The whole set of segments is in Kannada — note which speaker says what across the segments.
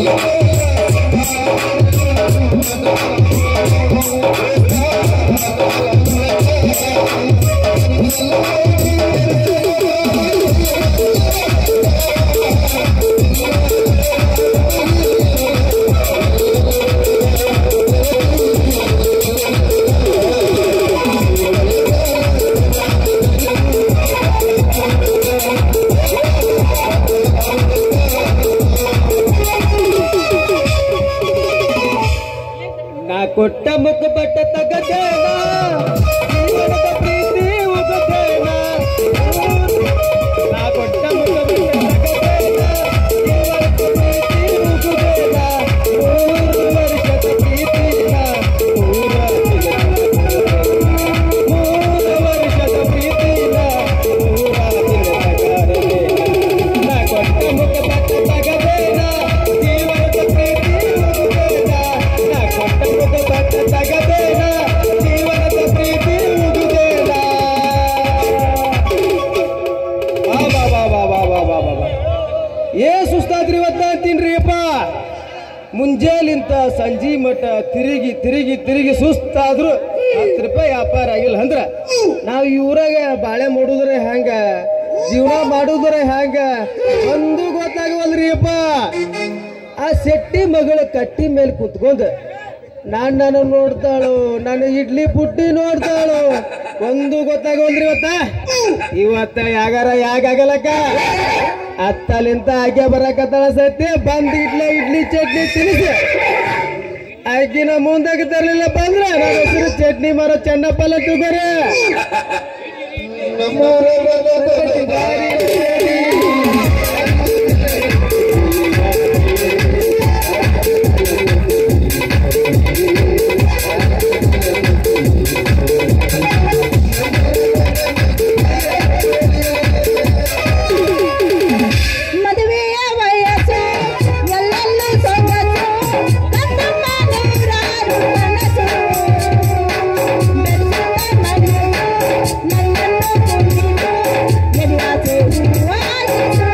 Speaker 1: ನಾ ಕೊಟ್ಟ ಮುಖ ಬಟ್ಟ ತಗದೇನ ಜೀವನದ ಪ್ರೀತಿ ಉಗದೇನ ನಾ ಕೊಟ್ಟ ಮುಖ ಬಟ್ಟ ತಗದೇನ ಜೀವನದ ಪ್ರೀತಿ ಉಗದೇನ ಮೂರು ವರ್ಷದ ಪ್ರೀತಿನ ಮೂರ ಮೂರು ವರ್ಷದ ಪ್ರೀತಿನ ಮೂರ ನಾ ಕೊಟ್ಟ ಮುಖ ಬಟ್ಟ ತಗದೇನ ಜೀವನದ ಪ್ರೀತಿ ಉಗದೇನ ನಾ ಕೊಟ್ಟ ಮುಖ ಬಟ್ಟ ತಗದೇನ ಜೀವನದ ಪ್ರೀತಿ ಉಗುದೇನ ವಾ ವಾ ವಾ ವಾ ವಾ ವಾ ವಾ ವಾ ವಾ. ಏ ಸುಸ್ತಾದ್ರಿ ಇವತ್ತ ಅಂತೀನ್ರಿ ಅಪ್ಪ ಮುಂಜಾಲಿಂತ ಸಂಜೆ ಮಠ ತಿರುಗಿ ತಿರುಗಿ ತಿರುಗಿ ಸುಸ್ತಾದ್ರು ಹತ್ತು ರೂಪಾಯಿ ವ್ಯಾಪಾರ ಆಗಿಲ್ಲ ಅಂದ್ರ ನಾವು ಈ ಊರಾಗ ಬಾಳೆ ಮಾಡುದ್ರೆ ಹ್ಯಾಂಗ ಜೀವನ ಮಾಡುದ್ರೆ ಹ್ಯಾಂಗ ಒಂದು ಗೊತ್ತಾಗವಲ್ರಿ ಅಪ್ಪ ಆ ಶೆಟ್ಟಿ ಮಗಳು ಕಟ್ಟಿ ಮೇಲೆ ಕುತ್ಕೊಂಡ್ ನಾನ್ ನಾನು ನೋಡ್ತಾಳು ನಾನು ಇಡ್ಲಿ ಪುಟ್ಟಿ ನೋಡ್ತಾಳು ಒಂದು ಗೊತ್ತಾಗವಲ್ರಿ ಇವತ್ತ ಇವತ್ತ ಯಾಗಾರ ಯಾಕಾಗಲಕ್ಕ ಅತ್ತಲಿಂತ ಆಕೆ ಬರಕತ್ತಾಳ ಸತ್ಯ ಬಂದ್ ಇಡ್ಲಿ ಇಡ್ಲಿ ಚಟ್ನಿ ತಿನ್ನಿಸಿ ಆಕಿನ ಮುಂದಾಗ ತರ್ಲಿಲ್ಲ ಬಂದ್ರ ನನ್ನ ಹೆಸರು ಚಟ್ನಿ ಮಾರೋ ಚೆನ್ನಪ್ಪಲ್ಲ ತಗೋರಿ
Speaker 2: ಮದುವೆಯ ವಯಸ್ಸು ಎಲ್ಲೆಲ್ಲೂ ಸೊಗಸು ಕತ್ತಮ್ಮ ನೂರಾರು ಕನಸು ಬೆಳೆಸುತ್ತ ಮನೆಯು ನನ್ನನ್ನು ಕುಂದಿದು ಎಲ್ಲ ಸೇರುವಾಯಿತು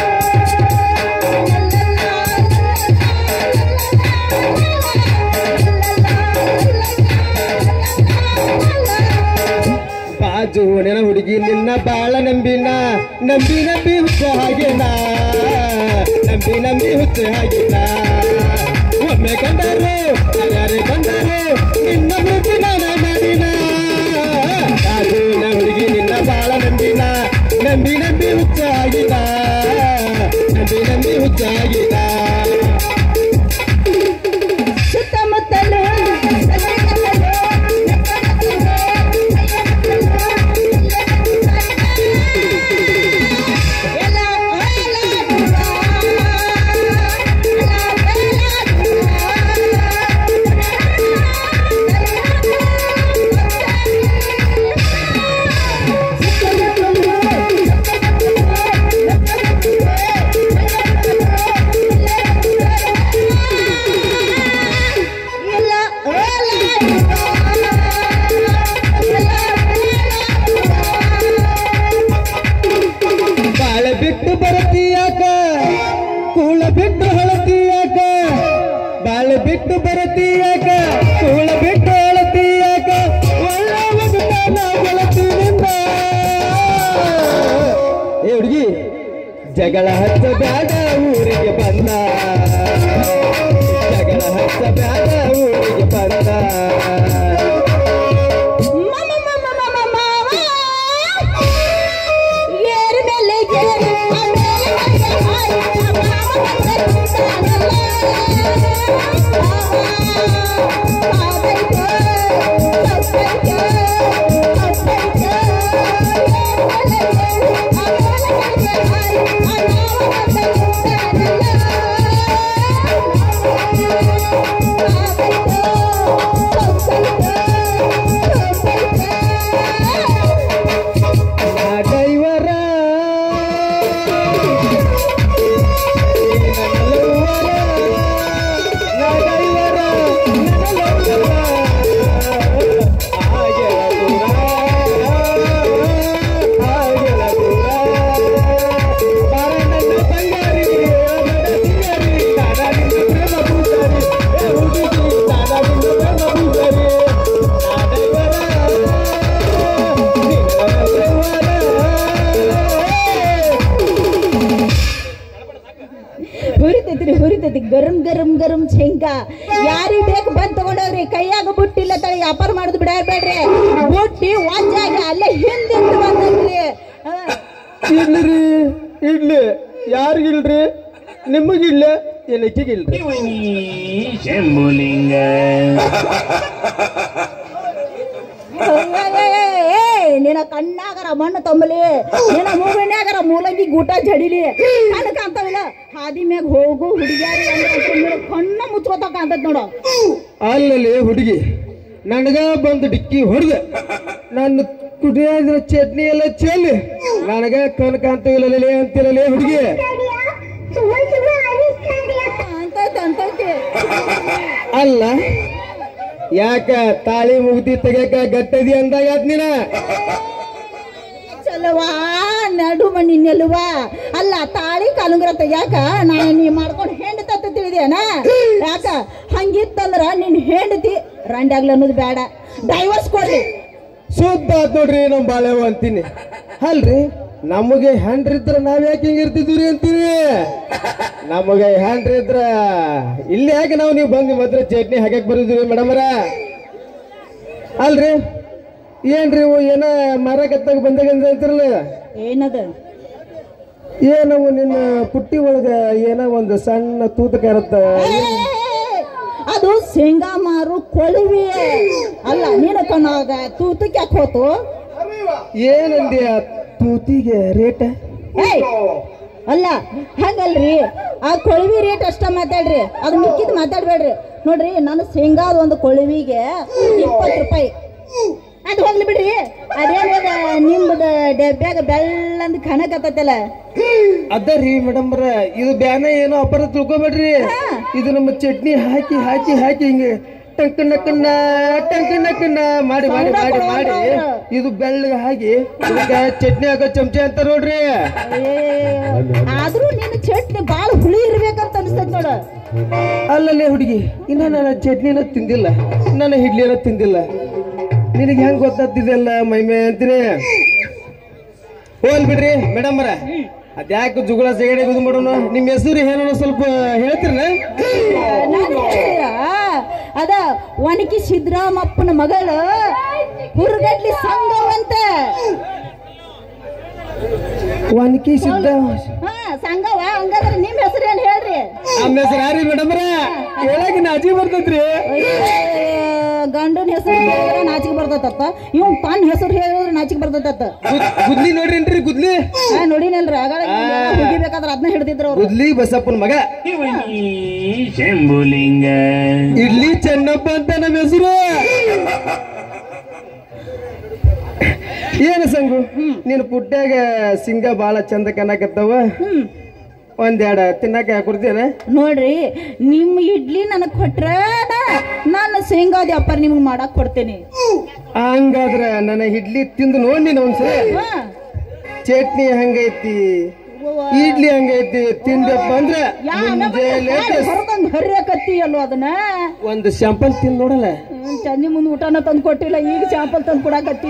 Speaker 1: ಬಾಜು ನೆನ ಹುಡುಗಿ ನಿನ್ನ ಬಾಳ ನಂಬಿನ ನಂಬಿ ನಂಬಿ ಹುಚ್ಚ ಹಾಗೆನ ನಂಬಿ ನಂಬಿ ಹುಚ್ಚ ಹಾಗೆನ ಒಮ್ಮೆ ಕಂಡರು ಯಾರೇ ಬಂದರು ನಿನ್ನ ಮೃತಿ ನಾನ ಮಾಡಿನ ಬಾಜು ನ ಹುಡುಗಿ ನಿನ್ನ ಬಾಳ ನಂಬಿನ ನಂಬಿ ನಂಬಿ ಹುಚ್ಚ ಆಗಿನ ನಂಬಿ ನಂಬಿ ಹುಚ್ಚ ಆಗಿನ
Speaker 2: ಸುತ್ತಮುತ್ತಲು
Speaker 1: ಬಾಳೆ ಬಿಟ್ಟು ಬರತೀಯಾಕ ಕೂಳ ಬಿಟ್ಟು ಹಳತೀಯಾಕ ಬಾಳೆ ಬಿಟ್ಟು ಬರತೀಯಾಕ ಕೂಳ ಬಿಟ್ಟು ಹಳತೀಯಾಕ ಒಳ್ಳೆ ಒಗಟನ ಗೆಳತಿನಿಂದ ಏ ಹುಡುಗಿ ಜಗಳ ಹಚ್ಚ ಬ್ಯಾಡ ಊರಿಗೆ ಬಂದ ಜಗಳ ಹಚ್ಚ ಬ್ಯಾಡ ಊರಿಗೆ ಬಂದ
Speaker 2: ಏರು ಮೇಲೆ ಏರು ಹುರಿತೈತಿ ಗರಂ ಗರಂ ಗರಂ ಶೇಂಗಾ ಯಾರಿಗ್ ಬೇಕು ಬಂದ್ ತಗೊಂಡೋಗ್ರಿ ಕೈಯಾಗ ಬುಟ್ಟಿಲ್ಲ ತಳಿ ವ್ಯಾಪಾರ ಮಾಡುದು ಬಿಡಬೇಡ್ರಿ ಬುಟ್ಟಿ ವಾಚಾಗಿ ಅಲ್ಲೇ ಹಿಂದಿಂದು ಬಂದ್ರಿ
Speaker 1: ಇಡ್ಲಿ ರೀ ಇಡ್ಲಿ ಯಾರಿಗಿಲ್ರಿ ನಿಮಗಿಲ್ಲ ಏನಕ್ಕಿಗಿಲ್ರಿ
Speaker 3: ಶಂಭುಲಿಂಗ
Speaker 2: ನಿನ್ನ ಕಣ್ಣಾಗರ ಮಣ್ಣು ತಂಬಲಿ ನಿನ್ನ ಮೂಗಿನ್ಯಾಗರ ಮೂಲಂಗಿ ಗೂಟ ಜಡಿಲಿ ಕಣ್ಣು ಕಾಣ್ತಾವಿಲ್ಲ ಹಾದಿ ಮ್ಯಾಗ ಹೋಗು ಹುಡುಗಿಯಾರಿ ಅಂದ್ರೆ ಕಣ್ಣ ಮುಚ್ಕೋತ ಕಾಣ್ತೈತ್ ನೋಡು
Speaker 1: ಅಲ್ಲಲ್ಲಿ ಹುಡುಗಿ ನನಗ ಬಂದು ಡಿಕ್ಕಿ ಹೊಡೆದ ನನ್ನ ಕುಡಿಯೋದ್ರ ಚಟ್ನಿ ಎಲ್ಲ ಚೆಲ್ಲಿ ನನಗ ಕಣ್ ಕಾಣ್ತಿಲ್ಲ ಅಂತಿರಲೇ ಹುಡುಗಿ
Speaker 2: ಅಂತೈತೆ ಅಂತೈತಿ
Speaker 1: ಅಲ್ಲ ಯಾಕ ತಾಳಿ ಮುಗ್ದಿ ತೆಗ್ಯಾಕ ಗಟ್ಟದಿ ಅಂದಾಗ ಆತ್ ನೀನ
Speaker 2: ಚಲವಾ ನಡು ಮಣ್ಣಿ ನೆಲುವಾ ಅಲ್ಲ ತಾಳಿ ಕಲುಂಗ್ರ ತೆಗ್ಯಾಕ ನಾ ನೀ ಮಾಡ್ಕೊಂಡು ಹೆಂಡತಿ ತಿಳಿದೇನ ಯಾಕ ಹಂಗಿತ್ತಂದ್ರ ನಿನ್ ಹೆಂಡತಿ ರಂಡಾಗ್ಲ ಅನ್ನೋದು ಬೇಡ ಡೈವರ್ಸ್ ಕೊಡ್ಲಿ
Speaker 1: ಸುದ್ದ ಆತ್ ನೋಡ್ರಿ ನಮ್ ಬಾಳೆವ ಅಂತೀನಿ ಅಲ್ರಿ ನಮಗೆ ಹೆಂಡ್ರಿದ್ರ ನಾವ್ ಯಾಕೆ ಹಿಂಗಿರ್ತಿದ್ವಿ ಅಂತೀವಿ ನಮಗೆ ಹೆಂಡ್ರಿದ್ರ ಇಲ್ಲಿ ಯಾಕೆ ನಾವು ನೀವು ಬಂದು ಮಾತ್ರ ಚಟ್ನಿ ಹಾಕಕ್ ಬರಿದ್ವಿ ಮೇಡಮರ ಅಲ್ರಿ ಏನ್ರಿ ಇವು ಏನ ಮಾರಕತ್ತಾಗ ಬಂದಾಗ ಅಂತಿರಲ್ಲ
Speaker 2: ಏನದ
Speaker 1: ಏನವು ನಿನ್ನ ಪುಟ್ಟಿ ಒಳಗ ಏನೋ ಒಂದು ಸಣ್ಣ ತೂತಕ ಇರತ್ತ
Speaker 2: ಏ, ಅದು ಶೇಂಗಾ ಮಾರು ಕೊಳವಿ ಅಲ್ಲ ನೀನ ಕಣ್ಣಾಗ ತೂತಕ್ಕೆ ಯಾಕೆ ಹೋತು
Speaker 1: ಏನಂದಿ ಆ ತೂತಿಗೆ ರೇಟ್
Speaker 2: ಏಯ್ ಅಲ್ಲ ಹಂಗಲ್ರಿ ಆ ಕೊಳವಿ ರೇಟ್ ಅಷ್ಟ ಮಾತಾಡ್ರಿ ಅದು ಮಿಕ್ಕಿದ್ ಮಾತಾಡ್ಬೇಡ್ರಿ ನೋಡ್ರಿ ನಾನು ಶೇಂಗಾದ ಒಂದು ಕೊಳವಿಗೆ ಇಪ್ಪತ್ತು ರೂಪಾಯಿ ಅದು ಹೋಗ್ಲಿ ಬಿಡ್ರಿ ಅದೇನದ ನಿಮ್ದ ಡಬ್ಬ್ಯಾಗ ಬೆಳ್ಳಂದ್ ಕಣಕತ್ತಲ್ಲ
Speaker 1: ಅದ ರೀ ಮೇಡಮ್ರ ಇದು ಬ್ಯಾನ ಏನೋ ಅಪರ ತಿಳ್ಕೊಬೇಡ್ರಿ ಇದು ನಮ್ಮ ಚಟ್ನಿ ಹಾಕಿ ಹಾಕಿ ಹಾಕಿ ಹಿಂಗೆ ಟಂಕ ನಕ್ಕನ್ನ ಟಂಕ ನಕ್ಕನ್ನ ಮಾಡಿ ಮಾಡಿ ಮಾಡಿ ಮಾಡಿ ಇದು ಬೆಳ್ಳಗೆ ಹಾಕಿ ಇದಕ್ಕ ಚಟ್ನಿ ಹಾಕೋ ಚಮಚೆ ಅಂತ ನೋಡ್ರಿ
Speaker 2: ಆದ್ರೂ ನಿನ್ನ ಚಟ್ನಿ ಬಾಳ ಹುಳಿ ಇರ್ಬೇಕಂತ ಅನಿಸ್ತದ ನೋಡ
Speaker 1: ಅಲ್ಲಲ್ಲೇ ಹುಡುಗಿ ಇನ್ನ ನಾನು ಚಟ್ನಿನ ತಿಂದಿಲ್ಲ ನಾನು ಇಡ್ಲಿನ ತಿಂದಿಲ್ಲ ನಿನಗೆ ಹೆಂಗ್ ಗೊತ್ತಾಗ್ತಿದೆಲ್ಲ ಮೈಮೆ ಅಂತೀನಿ ಹೋಲ್ ಬಿಡ್ರಿ ಮೇಡಮ್ರ ಅದ್ಯಾಕೆ ಜುಗಳ ಸೆಗಡೆ ಇದು ಮಾಡೋಣ ನಿಮ್ಮ ಹೆಸರು ಏನೋ ಸ್ವಲ್ಪ ಹೇಳ್ತೀರನ
Speaker 2: ನಾನು ಹೇಳ್ತೀರಾ? ಅದ ಒಣಕಿ ಸಿದ್ದರಾಮಪ್ಪನ ಮಗಳು ಹುರುಗಡ್ಲಿ ಸಂಘವಂತ
Speaker 1: ಒನ್ಕಿ ಸಿದ್ಧ
Speaker 2: ಹಾ ಸಂಘವ ಹಂಗಾದ್ರೆ ನಿಮ್ ಹೆಸರು ಏನ್ ಹೇಳ್ರಿ
Speaker 1: ನಮ್ಮ ಹೆಸರು ಯಾರಿ ಮೇಡಮ್ರ ಹೇಳಕ್ಕೆ ನಾಚಿ ಬರ್ತೈತ್ರಿ
Speaker 2: ಅಯ್ಯೋ, ಗಂಡನ ಹೆಸರು ಹೇಳಿದ್ರೆ ನಾಚಿಕೆ ಬರ್ತೈತತ್ತ ಇವ್ ತನ್ನ ಹೆಸರು ಹೇಳಿದ್ರೆ ನಾಚಿಕೆ ಬರ್ತೈತತ್ತ
Speaker 1: ಗುದ್- ಗುದ್ಲಿ ನೋಡ್ರಿ ಗುದ್ಲಿ
Speaker 2: ಹಾ ನೋಡಿನಲ್ರಿ ಆಗ ಹುಗಿಬೇಕಾದ್ರೆ ಅದನ್ನ ಹಿಡ್ದಿದ್ರು ಅವ್ರು
Speaker 1: ಗುದ್ಲಿ ಬಸಪ್ಪನ ಮಗ
Speaker 3: ಶಂಭುಲಿಂಗ
Speaker 1: ಇಡ್ಲಿ ಚೆನ್ನಪ್ಪ ಅಂತ ನಮ್ಮ ಹೆಸರು ಏನು ಸಂಗು ನೀನು ಪುಟ್ಟ್ಯಾಗ ಸಿಂಗ ಬಾಳ ಚಂದ ಕನ್ನಕತ್ತವ
Speaker 2: ಹ್ಮ್
Speaker 1: ಒಂದೆರಡು ತಿನ್ನಕ ಕೊಡ್ತೇನೆ
Speaker 2: ನೋಡ್ರಿ ನಿಮ್ ಇಡ್ಲಿ ನನಗ್ ಕೊಟ್ರ ನಾನು ಶೇಂಗಾದಿ ಅಪ್ಪರ್ ನಿಮ್ಗೆ ಮಾಡಕ್ ಕೊಡ್ತೇನೆ
Speaker 1: ಹಂಗಾದ್ರ ನನ್ನ ಇಡ್ಲಿ ತಿಂದು ನೋಡಿ ನೀನು ಒಂದ್ಸರಿ
Speaker 2: ಹಾ
Speaker 1: ಚಟ್ನಿ ಹಂಗೈತಿ ಇಡ್ಲಿ ಹಂಗೈತಿ ತಿಂದಪ್ಪ ಅಂದ್ರೆ ಮುಂಜಾನೆ ಎದ್ದು
Speaker 2: ಹೊರದಂಗ್ ಹರಿಯಕತ್ತಿ ಅಲ್ಲೋ ಅದನ್ನ
Speaker 1: ಒಂದು ಶಾಂಪಲ್ ತಿಂದು ನೋಡಲ್ಲ
Speaker 2: ಹ್ಮ್, ಚನ್ನಿ ಮುಂದೆ ಊಟನ ತಂದು ಕೊಟ್ಟಿಲ್ಲ ಈಗ ಚಾಪಲ್ ತಂದು ಕೊಡಾಕತ್ತಿ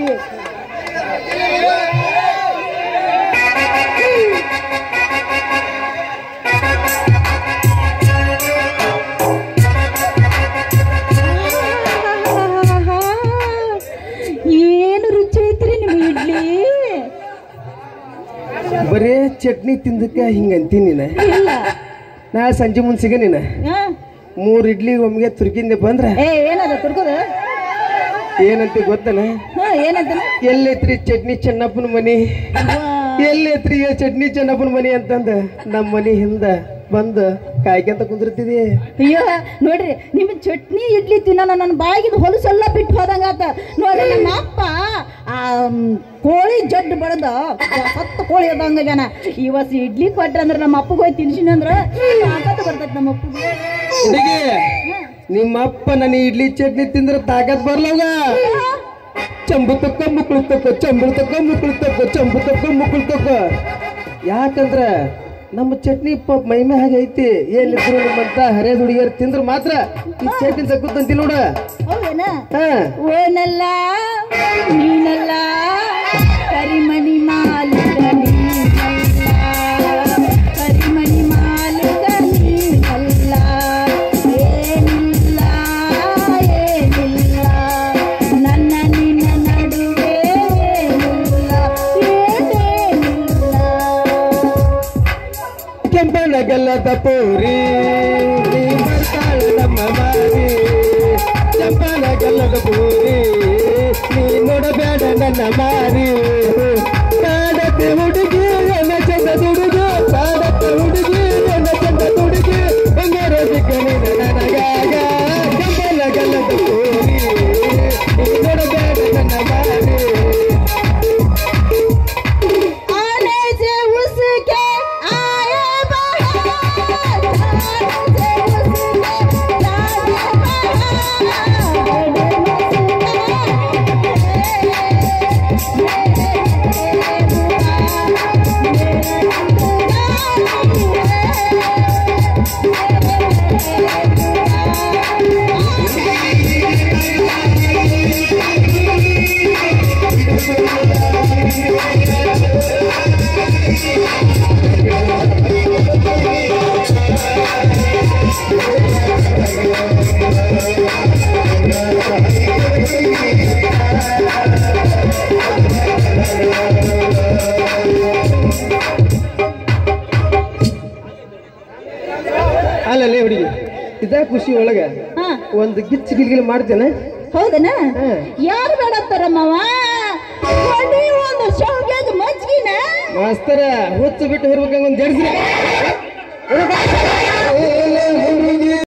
Speaker 2: ಏನು ರುಚಿ ಐತ್ರಿ ನಿಮ್ ಇಡ್ಲಿ
Speaker 1: ಬರೇ ಚಟ್ನಿ ತಿಂದಕ್ಕೆ ಹಿಂಗಂತೀನಿ ನೀನ
Speaker 2: ಇಲ್ಲ
Speaker 1: ನಾಳೆ ಸಂಜೆ ಮುಂದೆ ಸಿಗ ನೀನ
Speaker 2: ಹಾ?
Speaker 1: ಮೂರ್ ಇಡ್ಲಿ ಒಮ್ಗೆ ತುರ್ಕಿಂದೆ ಬಂದ್ರ
Speaker 2: ಏ ಏನದ ತುರ್ಕೋದ
Speaker 1: ಏನಂತ ಗೊತ್ತನ
Speaker 2: ಹಾ ಏನಂತ
Speaker 1: ಎಲ್ಲೈತ್ರಿ ಚಟ್ನಿ ಚೆನ್ನಪ್ಪನ ಮನಿ ಎಲ್ಲೈತ್ರಿ ಈ ಚಟ್ನಿ ಚೆನ್ನಪ್ಪನ ಮನಿ ಅಂತಂದ ನಮ್ಮ ಮನಿ ಹಿಂದ ಬಂದು ಕಾಯ್ಕೊಂತ ಕುಂದಿರ್ತಿದಿ
Speaker 2: ಅಯ್ಯೋ ನೋಡ್ರಿ ನಿಮ್ ಚಟ್ನಿ ಇಡ್ಲಿ ತಿನ್ನೋಣ ನನ್ನ ಬಾಯಿಗಿದ ಹೊಲಸೆಲ್ಲ ಬಿಟ್ಟು ಹೋದಂಗಾತ ನೋಡ್ರಿ ನಮ್ಮ ಅಪ್ಪ ಆ ಮ್, ಕೋಳಿ ಜಡ್ಡು ಬಡದ ಸತ್ತು ಕೋಳಿ ಅದಂಗ ಜನ ಇವತ್ತು ಇಡ್ಲಿ ಕೊಟ್ರ ಅಂದ್ರೆ ನಮ್ಮ ಅಪ್ಪಗೆ ಹೋಗಿ ತಿನ್ಸಿನಿ ಅಂದ್ರ ತಾಕತ್ತು ಬರ್ತೈತಿ ನಮ್ಮ ಅಪ್ಪಗೆ
Speaker 1: ಹುಡುಗಿ ನಿಮ್ಮ ಅಪ್ಪ ನನ್ನ ಇಡ್ಲಿ ಚಟ್ನಿ ತಿಂದ್ರ ತಾಕತ್ ಬರ್ಲವ ಚಂಬು ತಕ್ಕ ಮುಕ್ಕಳು ತಕ್ಕ ಚಂಬು ತಕ್ಕ ಮುಕ್ಕಳು ತಕ್ಕ ಚಂಬು ತಕ್ಕ ಮುಕ್ಕಳು ತಕ್ಕ ಯಾಕಂದ್ರ ನಮ್ಮ ಚಟ್ನಿ ಪಾಪ ಮೈಮೆ ಹಾಗೆ ಐತಿ ಏನಿದ್ರು ನಿಮ್ಮಂತ ಹರಿಯದ ಹುಡುಗಿಯರು ತಿಂದ್ರ ಮಾತ್ರ ಈ ಚಟ್ನಿ ತಕ್ಕಂತಿ ನೋಡ
Speaker 2: ಹೌದೇನ
Speaker 1: ಹಾ
Speaker 2: ಓನಲ್ಲ ನೀನಲ್ಲ ಕರಿಮಣಿ ಮಾಲಿಕ ನೀನಲ್ಲ ಕರಿಮಣಿ ಮಾಲಿಕ ನೀನಲ್ಲ
Speaker 1: ಗಲ್ಲದ ಪೂರಿ ನೀ ಬರ್ತಾಳ ನಮ್ಮ ಮಾರಿ ಚಂಪನ ಗಲ್ಲದ ಪೂರಿ ನೀ ನೋಡಬೇಡ ನನ್ನ ಮಾರಿ ಕಾಡತ್ತೆ ಹುಡುಗಿ ನನ್ನ ಚಂದ ದುಡುಗು ಕಾಡತ್ತೆ ಹುಡುಗಿ ನನ್ನ ಚಂದ ದುಡುಗಿ ಬಂಗಾರ ಸಿಕ್ಕನಿ ನನಗಾಗ ಚಂಪನ ಗಲ್ಲದ ಪೂರಿ ನೀ ನೋಡಬೇಡ ನನ್ನ ಮಾರಿ
Speaker 2: आने से उसके आए बहार आने से उसके जाए
Speaker 1: ಅಲ್ಲಲ್ಲೇ ಹುಡುಗಿ ಇದ ಖುಷಿ ಒಳಗ
Speaker 2: ಹಾ
Speaker 1: ಒಂದು ಗಿಚ್ಚಿ ಗಿಲ್ಗಿಲ್ ಮಾಡ್ತೇನೆ
Speaker 2: ಹೌದನ
Speaker 1: ಹಾ.
Speaker 2: ಯಾರು ಬೇಡತ್ತಾರಮ್ಮವ ಕೊಡಿ ಒಂದು ಶಾವ್ಗ್ಯಾಗ ಮಜ್ಗಿನ
Speaker 1: ಮಾಸ್ತರ ಹುಚ್ಚು ಬಿಟ್ಟು ಹಿರ್ಬೇಕಂಗ ಒಂದು ಜಡ್ಸ್ರಿ